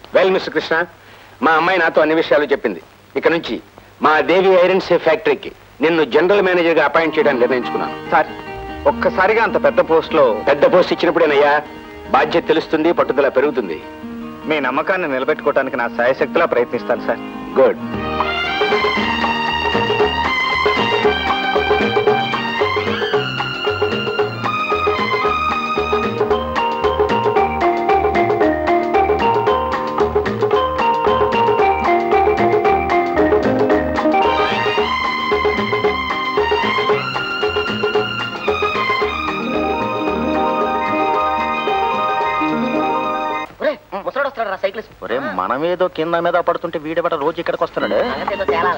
Well mister Krishna మా అమ్మాయి నాతో అన్ని విషయాలు చెప్పింది ఇక నుంచి మా దేవి ఐరన్ సే ఫ్యాక్టరీకి నిన్ను జనరల్ మేనేజర్ గా అపాయింట్ చేయడానికి నిర్ణయించుకున్నాను సార్ ఒక్కసారిగా అంత పెద్ద పోస్ట్ లో పెద్ద పోస్ట్ ఇచ్చినప్పుడేనయ్యా బాధ్యత తెలుస్తుంది పట్టుదల పెరుగుతుంది మీ నమ్మకాన్ని నిలబెట్టుకోవడానికి నా సాయశక్తిలా ప్రయత్నిస్తాను సార్ గుడ్ ముసడు వస్తాడు రా సైకిల్ ఒరే మనమేదో కింద మీద పడుతుంటే వీడెవడ రోజు ఇక్కడికి వస్తున్నాడు ఏదో తేలాల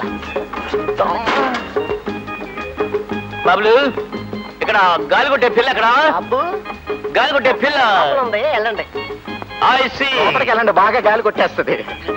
బాబులు ఇక్కడ గాలి కొట్టే పిల్ల ఎక్కడ అబ్బు గాలి కొట్టే పిల్ల లోపల ఉంది వెళ్ళండి ఐ సి లోపలికి వెళ్ళండి బాగా గాలి కొట్టేస్తుంది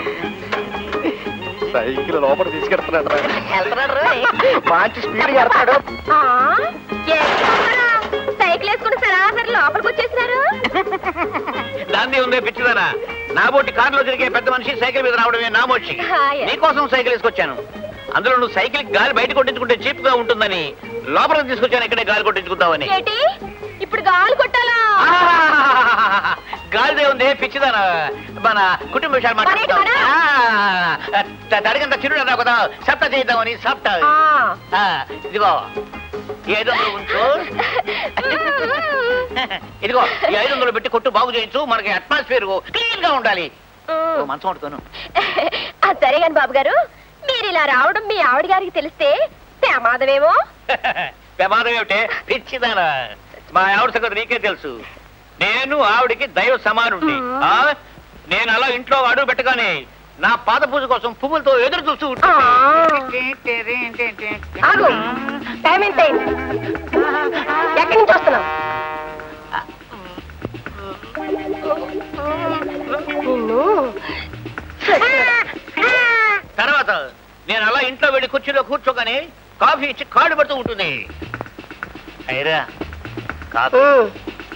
సైకిల్ లోపల తీసుకెడుతున్నాడు రా. వెళ్తున్నాడు రా మంచి స్పీడ్ ఎడతాడు ఆ, ఏంటమ్మా? సైకిల్ వేసుకుని సరాసరి లోపలికి వచ్చేసినారు దాన్ని ఉందే పిచ్చిదానా నా బోటి కారులో తిరిగే పెద్ద మనిషి సైకిల్ మీద రావడమే నా మోచి హాయ్. నీకోసం సైకిల్ వేసుకొచ్చాను అందులో నువ్వు సైకిల్ గాలి బయట కొట్టించుకుంటే చీప్ గా ఉంటుందని లోపలికి తీసుకొచ్చాను ఇక్కడే గాలి కొట్టించుకుందామని ఏంటి ఇప్పుడు గాలి కొట్టాలా ఆహాహాహాహా. గాలిదే ఉంది పిచ్చిదానా మన కుటుంబ విషయాలు మాట్లాడుతాం మరేంటి ఆ, త- తడిగంత చిరుడు అన్నావు కదా సప్త చేద్దామని సప్త ఆ. ఆ, ఇదిగో ఈ ఐదు వందలు ఉంచు ఇదిగో ఈ ఐదు వందలు పెట్టి కొట్టు బాగు చేయించు మనకి అట్మాస్ఫియర్ క్లీన్ గా ఉండాలి ఓ, మంచం పడుకోను అది సరే గాని బాబు గారు మీరు ఇలా రావడం మీ ఆవిడ గారికి తెలిస్తే ప్రమాదమేమో ప్రమాదం ఏమిటే పిచ్చిదానా మా ఆవిడ సంగతి నీకే తెలుసు నేను ఆవిడికి దైవ సమానుండి మ్మ్. ఆ? నేను అలా ఇంట్లో అడుగు పెట్టగానే నా పాద పూజ కోసం పువ్వులతో ఎదురు చూస్తూ ఆ. ఉంటుంది. ఆగు టైం ఎంత అయింది ఎక్కడి నుంచి వస్తున్నావు నిన్ను తర్వాత నేను అలా ఇంట్లో వెళ్ళి కుర్చీలో కూర్చోగానే కాఫీ ఇచ్చి కాడు పడుతూ ఉంటుంది అయిరా కాఫీ ఉమ్.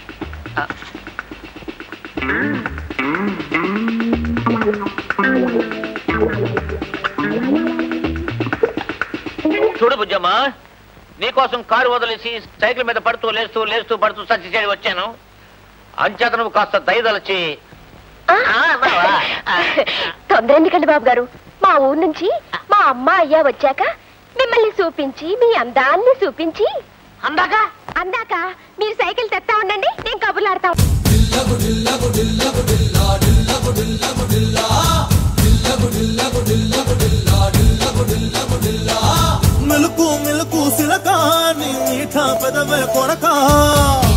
చూడు బుజ్జమ్మ నీకోసం కారు వదిలేసి సైకిల్ మీద పడుతూ లేస్తూ లేస్తూ పడుతూ సచ్చి చేరి వచ్చాను అంచేత నువ్వు కాస్త దయదలచి ఆ? ఆ, బావా. తొందర ఎందుకండి బాబు గారు మా ఊరు నుంచి మా అమ్మ అయ్యా వచ్చాక మిమ్మల్ని చూపించి మీ అందాన్ని చూపించి అందాక అందాక మీరు సైకిల్ తెస్తా ఉండండి నేను కబుర్లు ఆడతాం మెలకు మెలకు సిలక నీ మీఠా పెదవే కొరక